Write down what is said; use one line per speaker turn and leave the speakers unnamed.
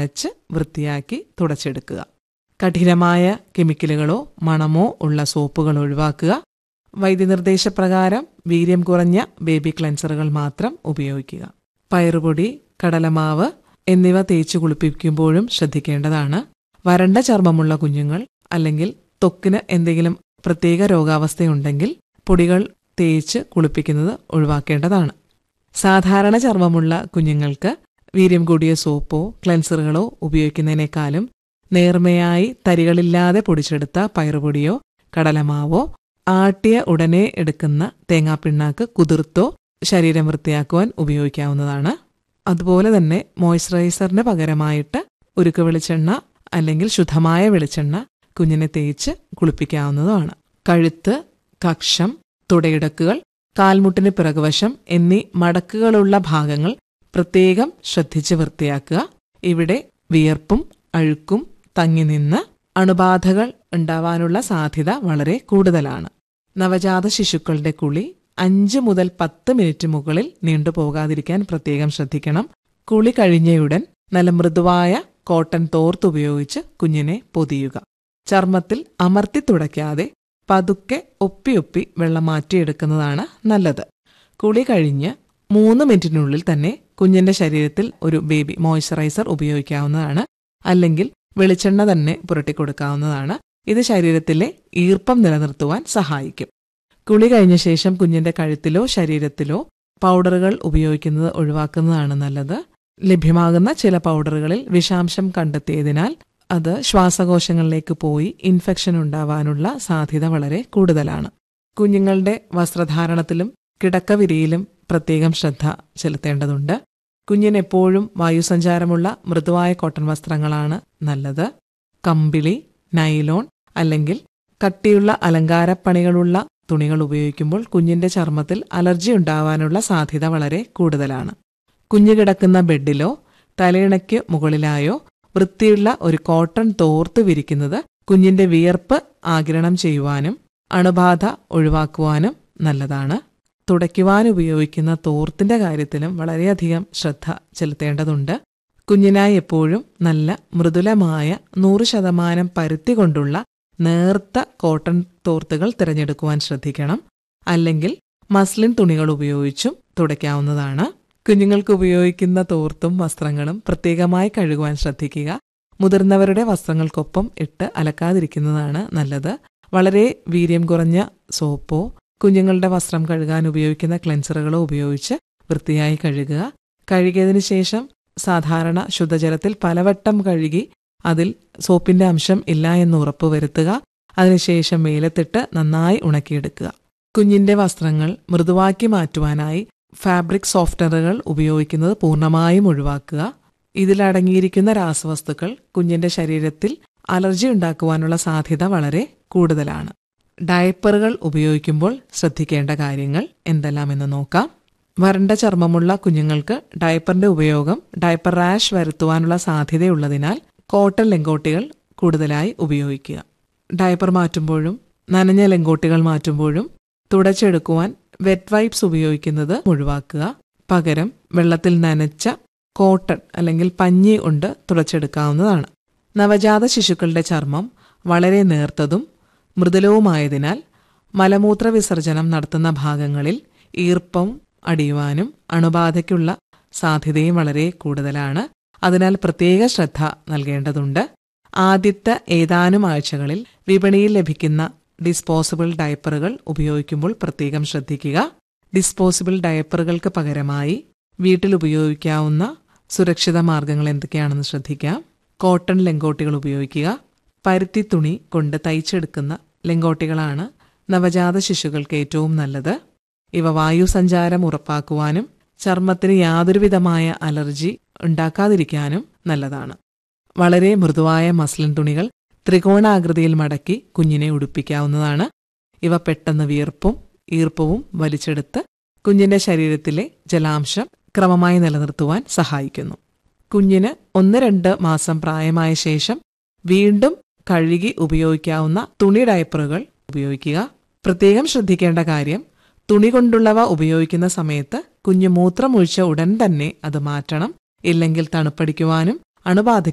നനച്ച് വൃത്തിയാക്കി തുടച്ചെടുക്കുക കഠിനമായ കെമിക്കലുകളോ മണമോ ഉള്ള സോപ്പുകൾ ഒഴിവാക്കുക വൈദ്യനിർദ്ദേശപ്രകാരം വീര്യം കുറഞ്ഞ ബേബി ക്ലെൻസറുകൾ മാത്രം ഉപയോഗിക്കുക പയറുപൊടി കടലമാവ് എന്നിവ തേച്ച് കുളിപ്പിക്കുമ്പോഴും ശ്രദ്ധിക്കേണ്ടതാണ് വരണ്ട ചർമ്മമുള്ള കുഞ്ഞുങ്ങൾ അല്ലെങ്കിൽ ത്വക്കിന് എന്തെങ്കിലും പ്രത്യേക രോഗാവസ്ഥയുണ്ടെങ്കിൽ പൊടികൾ തേച്ച് കുളിപ്പിക്കുന്നത് ഒഴിവാക്കേണ്ടതാണ് സാധാരണ ചർമ്മമുള്ള കുഞ്ഞുങ്ങൾക്ക് വീര്യം കൂടിയ സോപ്പോ ക്ലെൻസറുകളോ ഉപയോഗിക്കുന്നതിനേക്കാളും നേർമയായി തരികളില്ലാതെ പൊടിച്ചെടുത്ത പയറുപൊടിയോ കടലമാവോ ആട്ടിയ ഉടനെ എടുക്കുന്ന തേങ്ങാപ്പിണ്ണാക്ക് കുതിർത്തോ ശരീരം വൃത്തിയാക്കുവാൻ ഉപയോഗിക്കാവുന്നതാണ് അതുപോലെ തന്നെ മോയ്സ്ചറൈസറിന് പകരമായിട്ട് ഉരുക്ക് വെളിച്ചെണ്ണ അല്ലെങ്കിൽ ശുദ്ധമായ വെളിച്ചെണ്ണ കുഞ്ഞിനെ തേച്ച് കുളിപ്പിക്കാവുന്നതുമാണ് കഴുത്ത് കക്ഷം തുടയിടക്കുകൾ കാൽമുട്ടിന് പിറകുവശം എന്നീ മടക്കുകളുള്ള ഭാഗങ്ങൾ പ്രത്യേകം ശ്രദ്ധിച്ച് വൃത്തിയാക്കുക ഇവിടെ വിയർപ്പും അഴുക്കും തങ്ങി നിന്ന് അണുബാധകൾ ഉണ്ടാവാനുള്ള സാധ്യത വളരെ കൂടുതലാണ് നവജാത ശിശുക്കളുടെ കുളി അഞ്ച് മുതൽ പത്ത് മിനിറ്റ് മുകളിൽ നീണ്ടുപോകാതിരിക്കാൻ പ്രത്യേകം ശ്രദ്ധിക്കണം കുളി കഴിഞ്ഞയുടൻ നല്ല മൃദുവായ കോട്ടൺ തോർത്തുപയോഗിച്ച് കുഞ്ഞിനെ പൊതിയുക ചർമ്മത്തിൽ അമർത്തി തുടയ്ക്കാതെ പതുക്കെ ഒപ്പി ഒപ്പി വെള്ളം മാറ്റിയെടുക്കുന്നതാണ് നല്ലത് കുളി കഴിഞ്ഞ് മൂന്ന് മിനിറ്റിനുള്ളിൽ തന്നെ കുഞ്ഞിന്റെ ശരീരത്തിൽ ഒരു ബേബി മോയ്സ്ചറൈസർ ഉപയോഗിക്കാവുന്നതാണ് അല്ലെങ്കിൽ വെളിച്ചെണ്ണ തന്നെ പുരട്ടിക്കൊടുക്കാവുന്നതാണ് ഇത് ശരീരത്തിലെ ഈർപ്പം നിലനിർത്തുവാൻ സഹായിക്കും കുളി കഴിഞ്ഞ ശേഷം കുഞ്ഞിന്റെ കഴുത്തിലോ ശരീരത്തിലോ പൗഡറുകൾ ഉപയോഗിക്കുന്നത് ഒഴിവാക്കുന്നതാണ് നല്ലത് ലഭ്യമാകുന്ന ചില പൗഡറുകളിൽ വിഷാംശം കണ്ടെത്തിയതിനാൽ അത് ശ്വാസകോശങ്ങളിലേക്ക് പോയി ഇൻഫെക്ഷൻ ഉണ്ടാവാനുള്ള സാധ്യത വളരെ കൂടുതലാണ് കുഞ്ഞുങ്ങളുടെ വസ്ത്രധാരണത്തിലും കിടക്കവിരിയിലും പ്രത്യേകം ശ്രദ്ധ ചെലുത്തേണ്ടതുണ്ട് കുഞ്ഞിനെപ്പോഴും വായുസഞ്ചാരമുള്ള മൃദുവായ കോട്ടൺ വസ്ത്രങ്ങളാണ് നല്ലത് കമ്പിളി നൈലോൺ അല്ലെങ്കിൽ കട്ടിയുള്ള അലങ്കാരപ്പണികളുള്ള തുണികൾ ഉപയോഗിക്കുമ്പോൾ കുഞ്ഞിന്റെ ചർമ്മത്തിൽ അലർജി ഉണ്ടാവാനുള്ള സാധ്യത വളരെ കൂടുതലാണ് കുഞ്ഞു കിടക്കുന്ന ബെഡിലോ തലയിണയ്ക്ക് മുകളിലായോ വൃത്തിയുള്ള ഒരു കോട്ടൺ തോർത്ത് വിരിക്കുന്നത് കുഞ്ഞിന്റെ വിയർപ്പ് ആഗിരണം ചെയ്യുവാനും അണുബാധ ഒഴിവാക്കുവാനും നല്ലതാണ് തുടയ്ക്കുവാൻ ഉപയോഗിക്കുന്ന തോർത്തിന്റെ കാര്യത്തിലും വളരെയധികം ശ്രദ്ധ ചെലുത്തേണ്ടതുണ്ട് കുഞ്ഞിനായി എപ്പോഴും നല്ല മൃദുലമായ നൂറ് ശതമാനം പരുത്തി കൊണ്ടുള്ള നേർത്ത കോട്ടൺ തോർത്തുകൾ തിരഞ്ഞെടുക്കുവാൻ ശ്രദ്ധിക്കണം അല്ലെങ്കിൽ മസ്ലിൻ തുണികൾ ഉപയോഗിച്ചും തുടയ്ക്കാവുന്നതാണ് കുഞ്ഞുങ്ങൾക്ക് ഉപയോഗിക്കുന്ന തോർത്തും വസ്ത്രങ്ങളും പ്രത്യേകമായി കഴുകുവാൻ ശ്രദ്ധിക്കുക മുതിർന്നവരുടെ വസ്ത്രങ്ങൾക്കൊപ്പം ഇട്ട് അലക്കാതിരിക്കുന്നതാണ് നല്ലത് വളരെ വീര്യം കുറഞ്ഞ സോപ്പോ കുഞ്ഞുങ്ങളുടെ വസ്ത്രം കഴുകാൻ ഉപയോഗിക്കുന്ന ക്ലെൻസറുകളോ ഉപയോഗിച്ച് വൃത്തിയായി കഴുകുക കഴുകിയതിനു ശേഷം സാധാരണ ശുദ്ധജലത്തിൽ പലവട്ടം കഴുകി അതിൽ സോപ്പിന്റെ അംശം ഇല്ല എന്ന് ഉറപ്പുവരുത്തുക അതിനുശേഷം വെയിലത്തിട്ട് നന്നായി ഉണക്കിയെടുക്കുക കുഞ്ഞിന്റെ വസ്ത്രങ്ങൾ മൃദുവാക്കി മാറ്റുവാനായി ഫാബ്രിക് സോഫ്റ്റ്വെയറുകൾ ഉപയോഗിക്കുന്നത് പൂർണ്ണമായും ഒഴിവാക്കുക ഇതിലടങ്ങിയിരിക്കുന്ന രാസവസ്തുക്കൾ കുഞ്ഞിന്റെ ശരീരത്തിൽ അലർജി ഉണ്ടാക്കുവാനുള്ള സാധ്യത വളരെ കൂടുതലാണ് ഡയപ്പറുകൾ ഉപയോഗിക്കുമ്പോൾ ശ്രദ്ധിക്കേണ്ട കാര്യങ്ങൾ എന്തെല്ലാമെന്ന് നോക്കാം വരണ്ട ചർമ്മമുള്ള കുഞ്ഞുങ്ങൾക്ക് ഡയപ്പറിന്റെ ഉപയോഗം ഡയപ്പർ റാഷ് വരുത്തുവാനുള്ള സാധ്യതയുള്ളതിനാൽ കോട്ടൺ ലെങ്കോട്ടികൾ കൂടുതലായി ഉപയോഗിക്കുക ഡയപ്പർ മാറ്റുമ്പോഴും നനഞ്ഞ ലെങ്കോട്ടികൾ മാറ്റുമ്പോഴും തുടച്ചെടുക്കുവാൻ വെറ്റ് വൈപ്സ് ഉപയോഗിക്കുന്നത് ഒഴിവാക്കുക പകരം വെള്ളത്തിൽ നനച്ച കോട്ടൺ അല്ലെങ്കിൽ പഞ്ഞി കൊണ്ട് തുടച്ചെടുക്കാവുന്നതാണ് നവജാത ശിശുക്കളുടെ ചർമ്മം വളരെ നേർത്തതും മൃദുലവുമായതിനാൽ മലമൂത്ര വിസർജനം നടത്തുന്ന ഭാഗങ്ങളിൽ ഈർപ്പം അടിയുവാനും അണുബാധയ്ക്കുള്ള സാധ്യതയും വളരെ കൂടുതലാണ് അതിനാൽ പ്രത്യേക ശ്രദ്ധ നൽകേണ്ടതുണ്ട് ആദ്യത്തെ ഏതാനും ആഴ്ചകളിൽ വിപണിയിൽ ലഭിക്കുന്ന ഡിസ്പോസിബിൾ ഡയപ്പറുകൾ ഉപയോഗിക്കുമ്പോൾ പ്രത്യേകം ശ്രദ്ധിക്കുക ഡിസ്പോസിബിൾ ഡയപ്പറുകൾക്ക് പകരമായി വീട്ടിൽ ഉപയോഗിക്കാവുന്ന സുരക്ഷിത മാർഗങ്ങൾ എന്തൊക്കെയാണെന്ന് ശ്രദ്ധിക്കാം കോട്ടൺ ലെങ്കോട്ടികൾ ഉപയോഗിക്കുക പരുത്തി തുണി കൊണ്ട് തയ്ച്ചെടുക്കുന്ന ലെങ്കോട്ടികളാണ് നവജാത ശിശുക്കൾക്ക് ഏറ്റവും നല്ലത് ഇവ വായുസഞ്ചാരം ഉറപ്പാക്കുവാനും ചർമ്മത്തിന് യാതൊരുവിധമായ അലർജി ഉണ്ടാക്കാതിരിക്കാനും നല്ലതാണ് വളരെ മൃദുവായ മസ്ലിൻ തുണികൾ ത്രികോണാകൃതിയിൽ മടക്കി കുഞ്ഞിനെ ഉടുപ്പിക്കാവുന്നതാണ് ഇവ പെട്ടെന്ന് വിയർപ്പും ഈർപ്പവും വലിച്ചെടുത്ത് കുഞ്ഞിന്റെ ശരീരത്തിലെ ജലാംശം ക്രമമായി നിലനിർത്തുവാൻ സഹായിക്കുന്നു കുഞ്ഞിന് ഒന്ന് രണ്ട് മാസം പ്രായമായ ശേഷം വീണ്ടും കഴുകി ഉപയോഗിക്കാവുന്ന തുണി ഡയപ്പറുകൾ ഉപയോഗിക്കുക പ്രത്യേകം ശ്രദ്ധിക്കേണ്ട കാര്യം തുണി കൊണ്ടുള്ളവ ഉപയോഗിക്കുന്ന സമയത്ത് കുഞ്ഞ് മൂത്രമൊഴിച്ച ഉടൻ തന്നെ അത് മാറ്റണം ഇല്ലെങ്കിൽ തണുപ്പടിക്കുവാനും അണുബാധ